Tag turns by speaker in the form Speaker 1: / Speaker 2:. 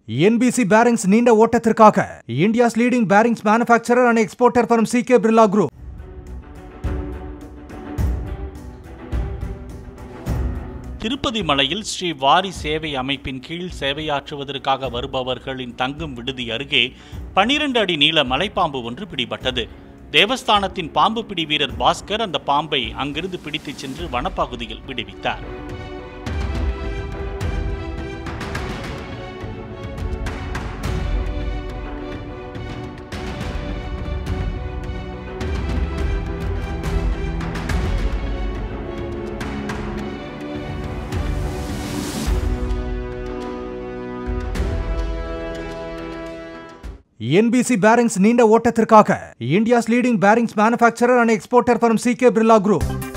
Speaker 1: NBC bearings நீண்ட ஓட்டத்திற்காக India's leading bearings manufacturer and exporter firm C K Birla group
Speaker 2: Tirupati மலையில் ஸ்ரீ வாரி சேவை அமைப்பின் கீழ் சேவையாற்றுவதற்காக வருபவர்களின் தங்கும் விடுதி அருகே பனிரெண்டு அடி நீள மலைப்பாம்பு ஒன்று பிடிபட்டது தேவஸ்தானத்தின் பாம்பு பிடி வீரர் பாஸ்கர் அந்த பாம்பை அங்கிருந்து பிடித்துச் சென்று வனப்பகுதியில் விடுவித்தார்
Speaker 1: என்பிசி பேரிங்ஸ் நீண்ட ஓட்டத்திற்காக India's leading bearings manufacturer and exporter firm C K Birla group